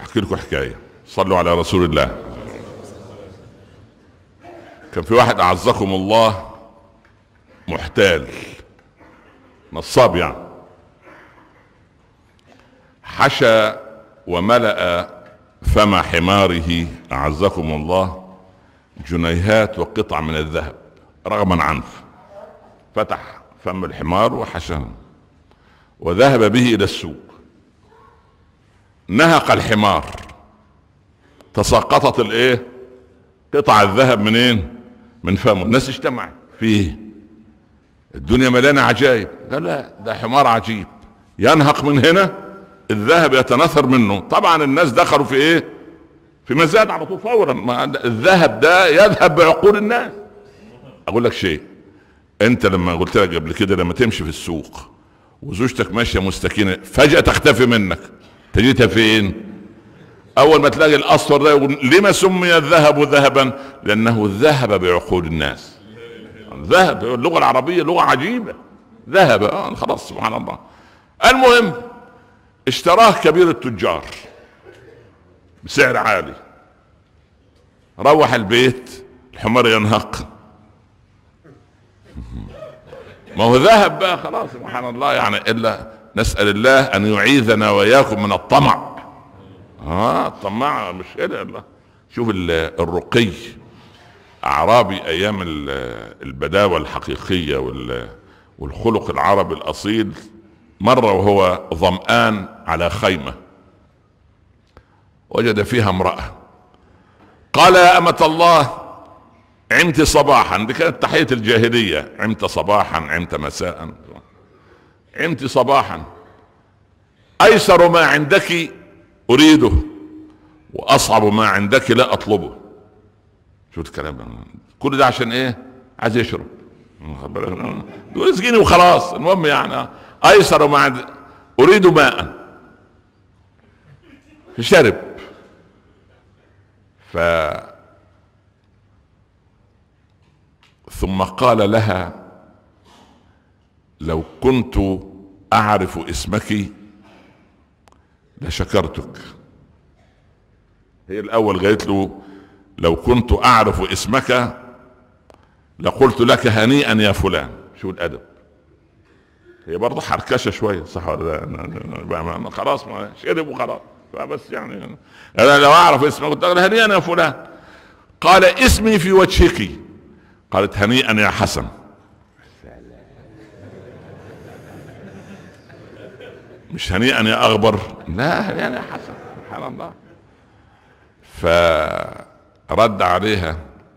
احكي لكم حكايه صلوا على رسول الله كان في واحد اعزكم الله محتال نصاب يعني حشى وملأ فم حماره اعزكم الله جنيهات وقطع من الذهب رغما عنه فتح فم الحمار وحشاه وذهب به الى السوق نهق الحمار تساقطت الايه قطع الذهب منين من فمه الناس اجتمعت فيه الدنيا مليانه عجائب قال لا ده حمار عجيب ينهق من هنا الذهب يتنثر منه طبعا الناس دخلوا في ايه في مزاد على طول فورا ما الذهب ده يذهب بعقول الناس اقول لك شيء انت لما قلت لك قبل كده لما تمشي في السوق وزوجتك ماشيه مستكينه فجاه تختفي منك تجدها فين اول ما تلاقي الاصفر ده يقول لما سمي الذهب ذهبا لانه ذهب بعقول الناس ذهب اللغه العربيه لغه عجيبه ذهب آه خلاص سبحان الله المهم اشتراه كبير التجار بسعر عالي روح البيت الحمار ينهق ما هو ذهب بقى خلاص سبحان الله يعني الا نسال الله ان يعيذنا واياكم من الطمع اه الطماع مش كده الله شوف الرقي اعرابي ايام البداوه الحقيقيه والخلق العربي الاصيل مره وهو ظمآن على خيمه وجد فيها امراه قال يا امه الله عمت صباحا دي كانت تحيه الجاهليه عمت صباحا عمت مساء عمت صباحا ايسر ما عندك اريده واصعب ما عندك لا اطلبه شو الكلام كل ده عشان ايه عايز يشرب يقول اسقيني وخلاص المهم يعني ايسر ما عند اريد ماء فشرب ف ثم قال لها لو كنت اعرف اسمك لشكرتك هي الاول قالت له لو كنت اعرف اسمك لقلت لك هنيئا يا فلان شو الادب هي برضه حركشه شويه صح ولا لا خلاص ما شرب وخلاص فبس يعني انا لو اعرف اسمك قلت هنيئا يا فلان قال اسمي في وجهك قالت هنيئا يا حسن مش هنيئا يا اغبر لا هنيئا يا حسن سبحان الله فرد عليها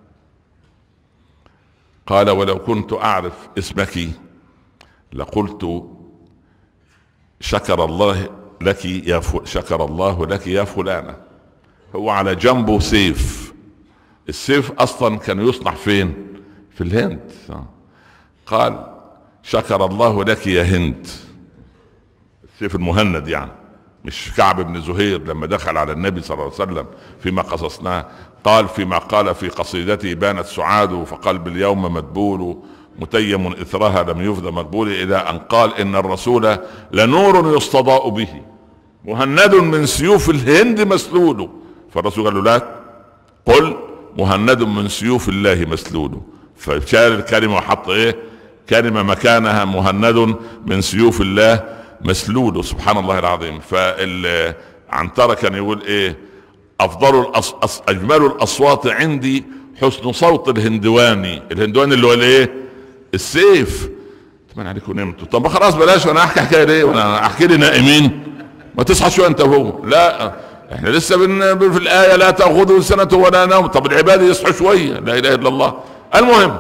قال ولو كنت اعرف اسمك لقلت شكر الله لك يا ف... شكر الله لك يا فلانة هو على جنبه سيف السيف اصلا كان يصنع فين في الهند قال شكر الله لك يا هند السيف المهند يعني مش كعب بن زهير لما دخل على النبي صلى الله عليه وسلم فيما قصصناه قال فيما قال في قصيدته بانت سعاد فقلب اليوم مدبول متيم اثرها لم يفد مقبول الى ان قال ان الرسول لنور يستضاء به مهند من سيوف الهند مسلول فالرسول قال له لا قل مهند من سيوف الله مسلول فشال الكلمه وحط ايه كلمه مكانها مهند من سيوف الله مسلول سبحان الله العظيم فعنترة كان يقول ايه افضل الأص... أص... اجمل الاصوات عندي حسن صوت الهندواني الهندواني اللي هو الايه السيف اتمنى عليكم نمتوا طب خلاص بلاش وانا احكي حكايه ليه وانا احكي لي نائمين ما تصحى شويه انت وهو لا احنا لسه بن... في الايه لا تاخذه سنه ولا نوم طب العباد يصحوا شويه لا اله الا الله المهم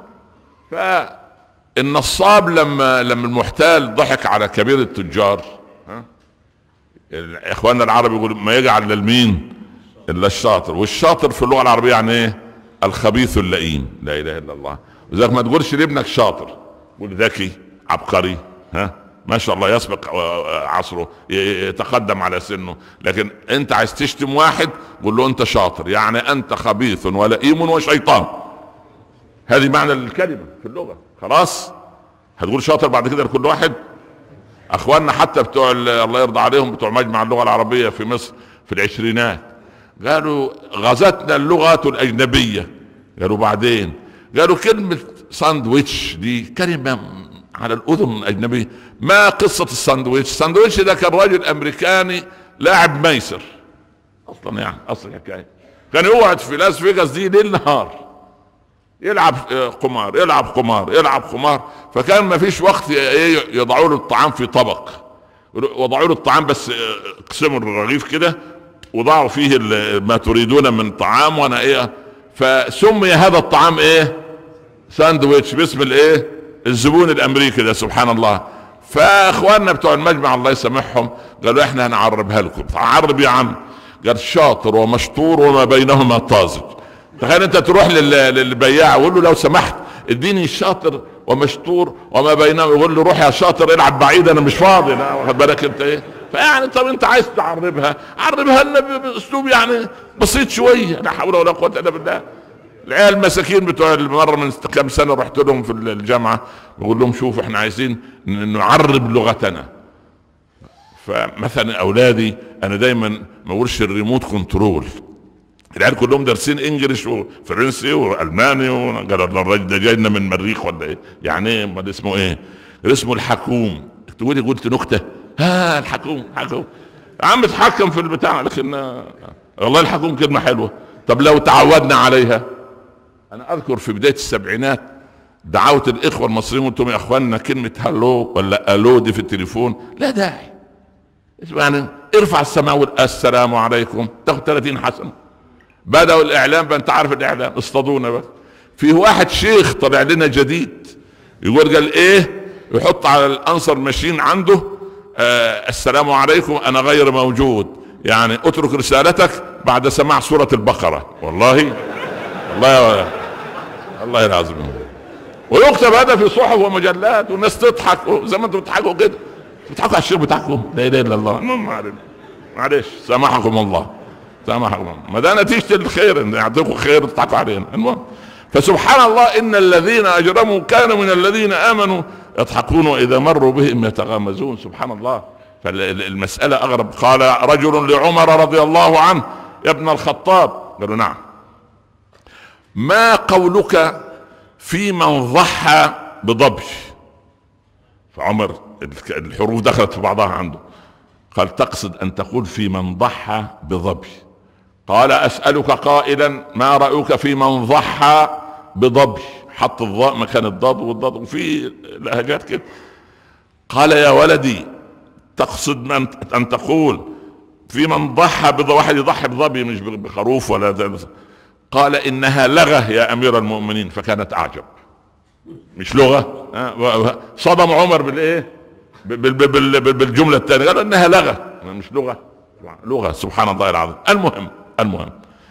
فالنصاب لما لما المحتال ضحك على كبير التجار ها اخواننا العرب يقولوا ما يجعل للمين الا الشاطر والشاطر في اللغه العربيه يعني ايه الخبيث اللئيم لا اله الا الله لذلك ما تقولش لابنك شاطر قول ذكي عبقري ها ما شاء الله يسبق عصره يتقدم على سنه لكن انت عايز تشتم واحد قول له انت شاطر يعني انت خبيث ولئيم وشيطان هذه معنى الكلمه في اللغه خلاص هتقول شاطر بعد كده لكل واحد اخواننا حتى بتوع الله يرضى عليهم بتوع مجمع اللغه العربيه في مصر في العشرينات قالوا غزتنا اللغات الاجنبيه قالوا بعدين قالوا كلمه ساندويتش دي كلمه على الاذن الاجنبيه ما قصه الساندويتش الساندويتش ده كان راجل امريكاني لاعب ميسر اصلا يعني اصلا حكايه كان يقعد في لاس فيغاس دي ليل نهار يلعب قمار يلعب قمار يلعب قمار فكان ما فيش وقت يضعوا له الطعام في طبق وضعوا له الطعام بس قسموا الرغيف كده وضعوا فيه ما تريدون من طعام وانا ايه فسمي هذا الطعام ايه ساندويتش باسم الايه الزبون الامريكي ده سبحان الله فاخواننا بتوع المجمع الله يسامحهم قالوا احنا هنعربها لكم عرب يا عم قال شاطر ومشطور وما بينهما طازج تخيل انت تروح للبياع وقول له لو سمحت اديني شاطر ومشطور وما بينهما يقول له روح يا شاطر العب بعيد انا مش فاضي انا واخد بالك انت ايه فيعني طب انت عايز تعربها عربها لنا باسلوب يعني بسيط شويه لا حول ولا قوه الا بالله العيال المساكين بتوع مره من كم سنه رحت لهم في الجامعه بقول لهم شوف احنا عايزين نعرب لغتنا فمثلا اولادي انا دايما ما اقولش الريموت كنترول العيال كلهم دارسين انجلش وفرنسي والماني وقالوا الراجل ده جاي لنا من المريخ ولا ايه؟ يعني ايه امال اسمه ايه؟ اسمه الحكوم تقولي قلت نكته ها الحكوم حكوم عم تحكم في البتاع لكن والله الحكوم كلمه حلوه طب لو تعودنا عليها انا اذكر في بدايه السبعينات دعوت الاخوه المصريين قلت لهم يا اخواننا كلمه هلو ولا الو دي في التليفون لا داعي يعني ارفع السماء السلام عليكم تاخد 30 حسنه بدأوا الاعلام انت عارف الاعلام اصطادونا بس في واحد شيخ طلع لنا جديد يقول قال ايه يحط على الانسر ماشين عنده آه السلام عليكم انا غير موجود يعني اترك رسالتك بعد سماع سورة البقرة والله والله الله العظيم ويكتب هذا في صحف ومجلات والناس تضحك زي ما انتم بتضحكوا كده بتضحكوا على الشيخ بتاعكم لا اله الا الله المهم معلش سامحكم الله سامحكم الله ما ده نتيجه الخير ان يعطيكم خير تضحكوا علينا المهم فسبحان الله ان الذين اجرموا كانوا من الذين امنوا يضحكون واذا مروا بهم يتغامزون سبحان الله فالمساله اغرب قال رجل لعمر رضي الله عنه يا ابن الخطاب قالوا نعم ما قولك في من ضحى بضبش فعمر الحروف دخلت في بعضها عنده قال تقصد ان تقول في من ضحى بضبش قال اسالك قائلا ما رايك في من ضحى بضبش حط الضاء مكان الضاد والضاد وفي لهجات كده قال يا ولدي تقصد من ان تقول في من ضحى واحد يضحي بظبي مش بخروف ولا ده قال انها لغه يا امير المؤمنين فكانت اعجب مش لغه صدم عمر بالايه بالجمله الثانيه قال انها لغه مش لغه لغه سبحان الله العظيم المهم المهم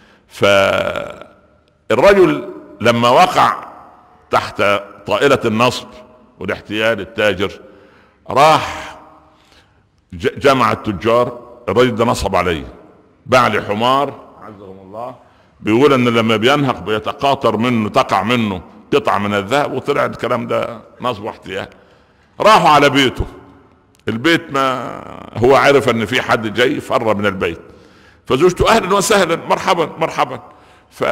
فالرجل لما وقع تحت طائله النصب والاحتيال التاجر راح جمع التجار الرجل ده نصب عليه باع لي حمار عزهم الله بيقول ان لما بينهق بيتقاطر منه تقع منه قطعه من الذهب وطلع الكلام ده نصب واحتيال راحوا على بيته البيت ما هو عرف ان في حد جاي فر من البيت فزوجته اهلا وسهلا مرحبا مرحبا ف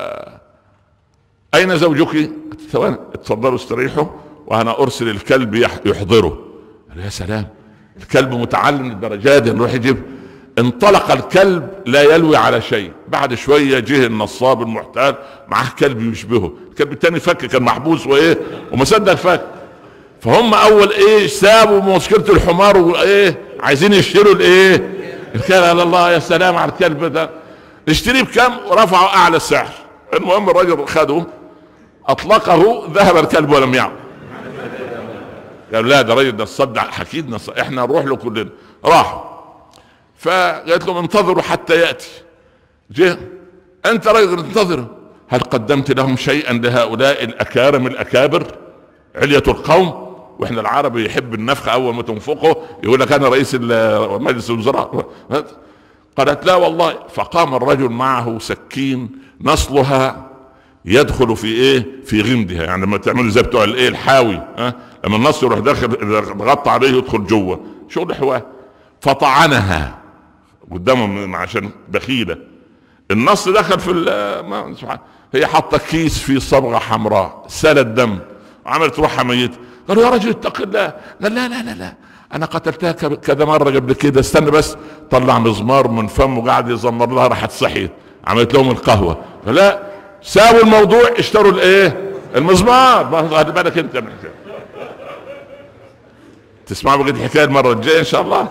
اين زوجك؟ ثواني اتفضلوا استريحوا وانا ارسل الكلب يحضره قال يا سلام الكلب متعلم للدرجات دي نروح يجيب انطلق الكلب لا يلوي على شيء بعد شوية جه النصاب المحتال معاه كلب يشبهه الكلب التاني فك كان محبوس وايه وما صدق فك فهم اول ايه سابوا مشكلة الحمار وايه عايزين يشتروا الايه الكلب على الله يا سلام على الكلب ده نشتريه بكم ورفعوا اعلى السعر المهم الرجل خده اطلقه ذهب الكلب ولم يعد قالوا لا ده راجل ده الصدع حكيد احنا نروح له كلنا راحوا فقالت لهم انتظروا حتى ياتي جه انت رجل انتظر هل قدمت لهم شيئا لهؤلاء الاكارم الاكابر علية القوم واحنا العربي يحب النفخ اول ما تنفخه يقول لك انا رئيس مجلس الوزراء قالت لا والله فقام الرجل معه سكين نصلها يدخل في ايه في غمدها يعني لما تعملوا زي بتوع الايه الحاوي ها لما النص يروح داخل غطى عليه يدخل جوه شغل حواه فطعنها قدامهم عشان بخيله النص دخل في ما سبحان هي حاطه كيس فيه صبغه حمراء سالت دم وعملت روحها ميته قالوا يا رجل اتق الله قال لا لا لا لا انا قتلتها كذا مره قبل كده استنى بس طلع مزمار من فمه وقعد يزمر لها راحت صحيت عملت لهم القهوه لا ساووا الموضوع اشتروا الايه المزمار ما بالك انت من تسمعوا بقية الحكايه المره الجايه ان شاء الله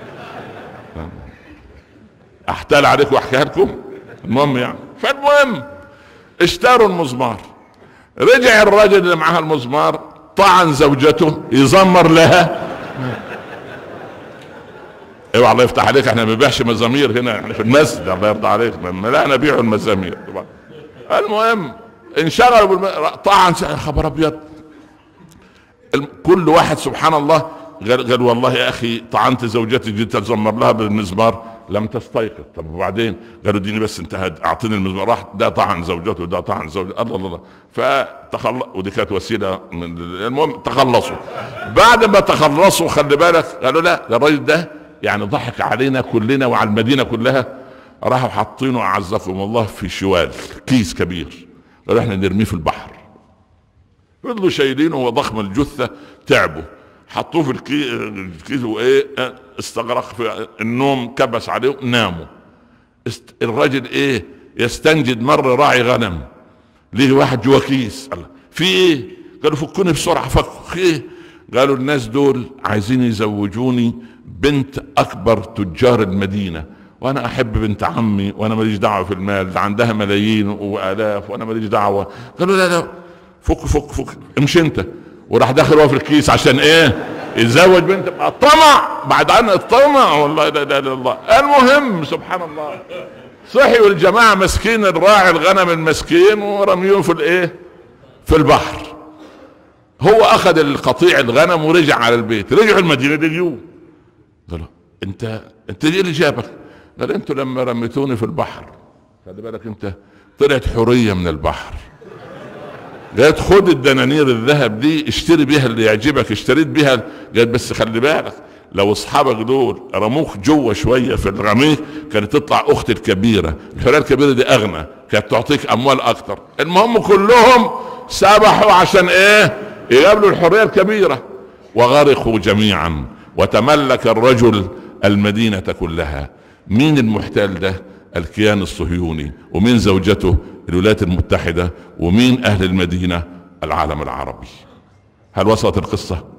احتال عليكم واحكيها لكم المهم يعني فالمهم اشتروا المزمار رجع الراجل اللي معاه المزمار طعن زوجته يزمر لها ايوه الله يفتح عليك احنا ما بنبيعش مزامير هنا احنا في المسجد الله يرضى عليك لا نبيع المزامير طبعا المهم انشغلوا بالم... طعن خبر ابيض كل واحد سبحان الله قال, قال والله يا اخي طعنت زوجتي جيت ازمر لها بالمزمار لم تستيقظ طب وبعدين قالوا اديني بس انت اعطيني المزمار راح ده طعن زوجته وده طعن زوجته الله الله فتخلص ودي كانت وسيله من المهم تخلصوا بعد ما تخلصوا خلي بالك قالوا لا الراجل ده يعني ضحك علينا كلنا وعلى المدينه كلها راحوا حاطينه اعزكم الله في شوال كيس كبير قالوا احنا نرميه في البحر فضلوا شايلينه هو ضخم الجثه تعبوا حطوه في الكيس وايه استغرق في النوم كبس عليه ناموا الراجل ايه يستنجد مره راعي غنم ليه واحد جوا كيس الله في ايه قالوا فكوني بسرعه فكوا في ايه قالوا الناس دول عايزين يزوجوني بنت اكبر تجار المدينه وانا احب بنت عمي وانا ماليش دعوه في المال ده عندها ملايين والاف وانا ماليش دعوه قالوا لا لا فك فك فك امشي انت وراح داخل هو في الكيس عشان ايه يتزوج بنت الطمع بعد عن الطمع والله لا اله الا الله المهم سبحان الله صحي والجماعه مسكين الراعي الغنم المسكين ورميوه في الايه في البحر هو اخذ القطيع الغنم ورجع على البيت رجعوا المدينه اليوم قالوا انت انت ايه اللي جابك قال انتوا لما رميتوني في البحر خلي بالك انت طلعت حوريه من البحر قالت خد الدنانير الذهب دي اشتري بيها اللي يعجبك اشتريت بيها قالت بس خلي بالك لو اصحابك دول رموك جوه شويه في الرميك كانت تطلع اختي الكبيره الحريه الكبيره دي اغنى كانت تعطيك اموال اكتر المهم كلهم سبحوا عشان ايه يقابلوا الحريه الكبيره وغرقوا جميعا وتملك الرجل المدينه كلها مين المحتال ده الكيان الصهيوني ومين زوجته الولايات المتحدة ومين أهل المدينة العالم العربي هل وصلت القصة